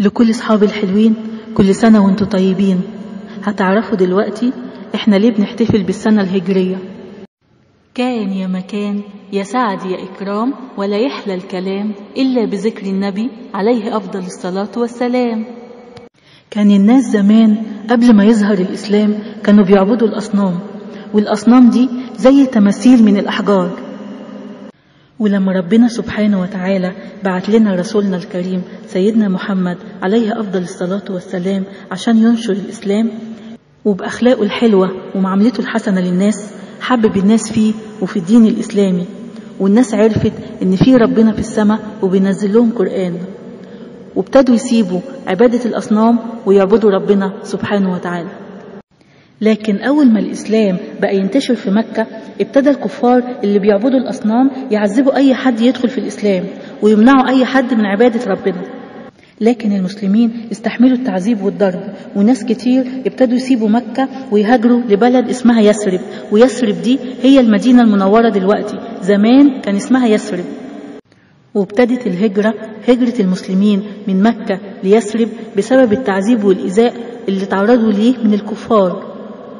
لكل اصحابي الحلوين كل سنة وانتم طيبين هتعرفوا دلوقتي احنا ليه بنحتفل بالسنة الهجرية كان يا مكان يا سعد يا إكرام ولا يحلى الكلام إلا بذكر النبي عليه أفضل الصلاة والسلام كان الناس زمان قبل ما يظهر الإسلام كانوا بيعبدوا الأصنام والأصنام دي زي تماثيل من الأحجار ولما ربنا سبحانه وتعالى بعت لنا رسولنا الكريم سيدنا محمد عليه أفضل الصلاة والسلام عشان ينشر الإسلام وبأخلاقه الحلوة ومعاملته الحسنة للناس حبب الناس فيه وفي الدين الإسلامي والناس عرفت إن في ربنا في السماء وبينزل لهم قرآن وابتدوا يسيبوا عبادة الأصنام ويعبدوا ربنا سبحانه وتعالى لكن أول ما الإسلام بقى ينتشر في مكة ابتدى الكفار اللي بيعبدوا الأصنام يعذبوا أي حد يدخل في الإسلام ويمنعوا أي حد من عبادة ربنا لكن المسلمين استحملوا التعذيب والضرب وناس كتير ابتدوا يسيبوا مكة ويهاجروا لبلد اسمها يثرب ويثرب دي هي المدينة المنورة دلوقتي زمان كان اسمها يثرب وابتدت الهجرة هجرة المسلمين من مكة ليثرب بسبب التعذيب والإيذاء اللي تعرضوا ليه من الكفار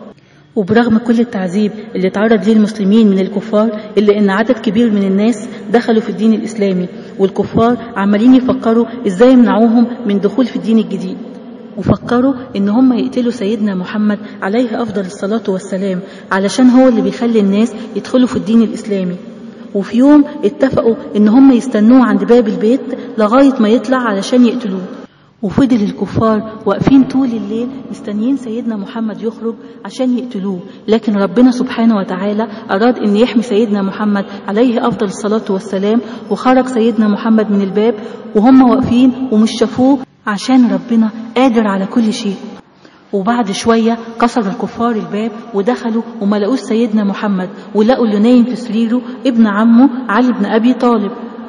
وبرغم كل التعذيب اللي تعرض ليه المسلمين من الكفار إلا إن عدد كبير من الناس دخلوا في الدين الإسلامي والكفار عمالين يفكروا إزاي يمنعوهم من دخول في الدين الجديد وفكروا إن هم يقتلوا سيدنا محمد عليه أفضل الصلاة والسلام علشان هو اللي بيخلي الناس يدخلوا في الدين الإسلامي وفي يوم اتفقوا إن هم يستنوه عند باب البيت لغاية ما يطلع علشان يقتلوه وفضل الكفار واقفين طول الليل مستنيين سيدنا محمد يخرج عشان يقتلوه لكن ربنا سبحانه وتعالى أراد أن يحمي سيدنا محمد عليه أفضل الصلاة والسلام وخرج سيدنا محمد من الباب وهم واقفين ومش شافوه عشان ربنا قادر على كل شيء وبعد شوية كسر الكفار الباب ودخلوا وما لقوش سيدنا محمد ولقوا اللي نايم في سريره ابن عمه علي بن أبي طالب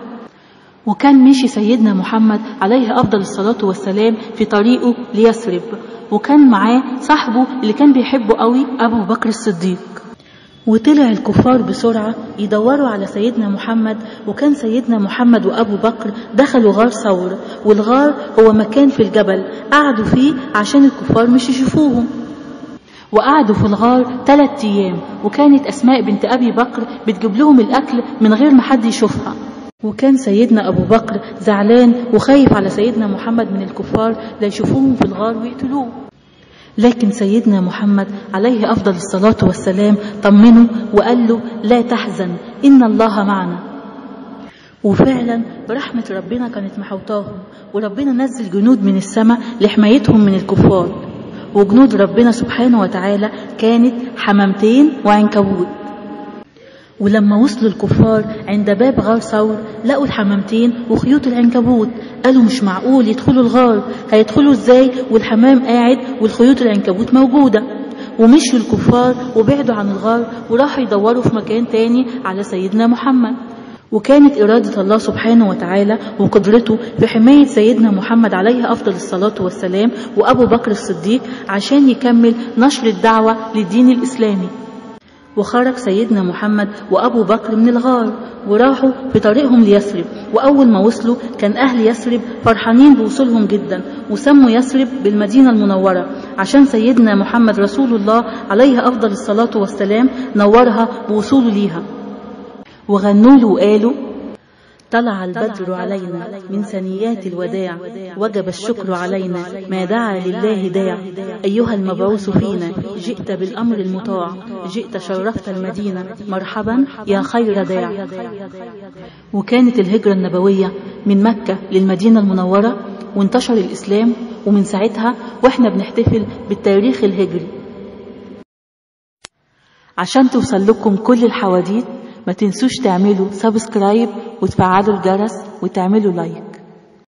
وكان مشي سيدنا محمد عليه أفضل الصلاة والسلام في طريقه ليثرب وكان معاه صاحبه اللي كان بيحبه قوي أبو بكر الصديق وطلع الكفار بسرعة يدوروا على سيدنا محمد وكان سيدنا محمد وأبو بكر دخلوا غار ثور والغار هو مكان في الجبل قعدوا فيه عشان الكفار مش يشوفوهم وقعدوا في الغار ثلاثة أيام وكانت أسماء بنت أبي بكر بتجيب لهم الأكل من غير ما حد يشوفها وكان سيدنا أبو بكر زعلان وخايف على سيدنا محمد من الكفار لا يشوفوهم في الغار ويقتلوه لكن سيدنا محمد عليه أفضل الصلاة والسلام طمنه وقال له لا تحزن إن الله معنا وفعلا برحمة ربنا كانت محوطاهم وربنا نزل جنود من السماء لحمايتهم من الكفار وجنود ربنا سبحانه وتعالى كانت حمامتين وعنكبوت ولما وصلوا الكفار عند باب غار ثور لقوا الحمامتين وخيوط العنكبوت قالوا مش معقول يدخلوا الغار هيدخلوا ازاي والحمام قاعد والخيوط العنكبوت موجودة ومشوا الكفار وبعدوا عن الغار وراحوا يدوروا في مكان تاني على سيدنا محمد وكانت إرادة الله سبحانه وتعالى وقدرته في حماية سيدنا محمد عليه أفضل الصلاة والسلام وأبو بكر الصديق عشان يكمل نشر الدعوة للدين الإسلامي وخرج سيدنا محمد وأبو بكر من الغار وراحوا في طريقهم ليثرب وأول ما وصلوا كان أهل يثرب فرحانين بوصولهم جدا وسموا يثرب بالمدينة المنورة عشان سيدنا محمد رسول الله عليه أفضل الصلاة والسلام نورها بوصوله ليها وغنوا له وقالوا طلع البدر علينا من ثنيات الوداع وجب الشكر علينا ما دعا لله داع أيها المبعوث فينا جئت بالأمر المطاع جئت شرفت المدينة مرحبا يا خير داع وكانت الهجرة النبوية من مكة للمدينة المنورة وانتشر الإسلام ومن ساعتها وإحنا بنحتفل بالتاريخ الهجري عشان توصل لكم كل الحواديت ما تنسوش تعملوا سبسكرايب وتفعلوا الجرس وتعملوا لايك